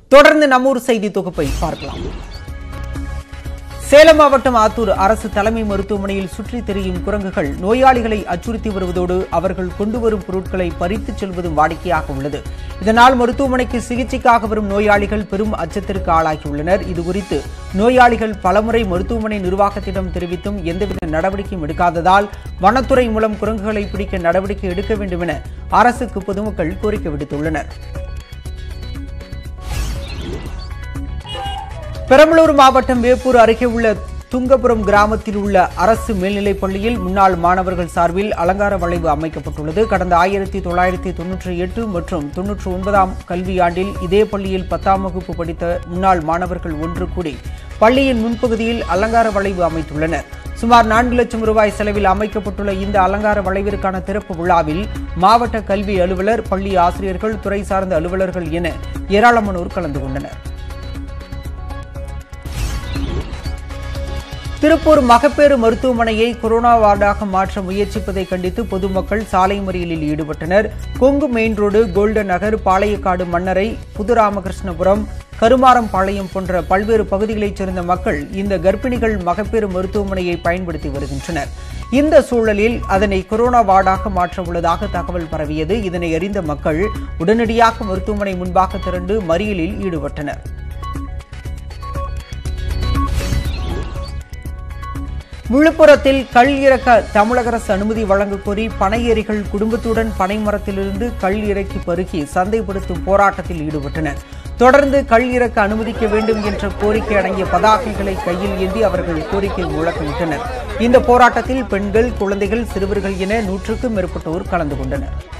தொடர்ந்து நம்மூர் செய்தி தொகுப்பை பார்க்கலாம் சேலம் மாவட்டம் ஆத்தூர் அரசு தலைமை மருத்துவமனையில் சுற்றித் திரியும் குரங்குகள் நோயாளிகளை அச்சுறுத்தி வருவதோடு அவர்கள் கொண்டு வரும் பொருட்களை பறித்துச் செல்வதும் வாடிக்கையாக உள்ளது இதனால் மருத்துவமனைக்கு சிகிச்சைக்காக வரும் நோயாளிகள் பெரும் அச்சத்திற்கு ஆளாகியுள்ளனர் இதுகுறித்து நோயாளிகள் பலமுறை மருத்துவமனை நிர்வாகத்திடம் தெரிவித்தும் எந்தவித நடவடிக்கையும் எடுக்காததால் வனத்துறை மூலம் குரங்குகளை பிடிக்க நடவடிக்கை எடுக்க வேண்டும் என அரசுக்கு பொதுமக்கள் கோரிக்கை விடுத்துள்ளனர் பெரம்பலூர் மாவட்டம் வேப்பூர் அருகே உள்ள துங்கபுரம் கிராமத்தில் உள்ள அரசு மேல்நிலைப் பள்ளியில் முன்னாள் மாணவர்கள் சார்பில் அலங்கார வளைவு அமைக்கப்பட்டுள்ளது கடந்த ஆயிரத்தி தொள்ளாயிரத்தி தொன்னூற்றி எட்டு மற்றும் தொன்னூற்றி ஒன்பதாம் கல்வியாண்டில் இதே பள்ளியில் பத்தாம் வகுப்பு படித்த முன்னாள் மாணவர்கள் ஒன்று கூடி பள்ளியின் முன்பகுதியில் அலங்கார வளைவு அமைத்துள்ளனர் சுமார் நான்கு லட்சம் ரூபாய் செலவில் அமைக்கப்பட்டுள்ள இந்த அலங்கார வளைவிற்கான திறப்பு விழாவில் மாவட்ட கல்வி அலுவலர் பள்ளி ஆசிரியர்கள் துறை சார்ந்த அலுவலர்கள் என ஏராளமானோர் கலந்து கொண்டனர் திருப்பூர் மகப்பேறு மருத்துவமனையை கொரோனா வார்டாக மாற்ற முயற்சிப்பதை கண்டித்து பொதுமக்கள் சாலை மறியலில் ஈடுபட்டனர் Kongu main road golden Nagar Palayakadu Mannarai Puduramakrishnapuram கருமாரம்பாளையம் போன்ற பல்வேறு பகுதிகளைச் சேர்ந்த மக்கள் இந்த கர்ப்பிணிகள் மகப்பேறு மருத்துவமனையை பயன்படுத்தி வருகின்றனர் இந்த சூழலில் அதனை கொரோனா வார்டாக மாற்ற உள்ளதாக தகவல் பரவியது இதனை அறிந்த மக்கள் உடனடியாக மருத்துவமனை முன்பாக திரண்டு மறியலில் ஈடுபட்டனர் விழுப்புரத்தில் கள் இறக்க தமிழக அரசு அனுமதி வழங்கக் கோரி பனையேறிகள் குடும்பத்துடன் பனைமரத்திலிருந்து கள் இறக்கி பருகி சந்தைப்படுத்தும் போராட்டத்தில் ஈடுபட்டனர் தொடர்ந்து கள் இறக்க அனுமதிக்க வேண்டும் என்ற கோரிக்கை அடங்கிய பதாகைகளை கையில் ஏந்தி அவர்கள் கோரிக்கை முழக்கமிட்டனர் இந்த போராட்டத்தில் பெண்கள் குழந்தைகள் சிறுவர்கள் என நூற்றுக்கும் மேற்பட்டோர் கலந்து கொண்டனர்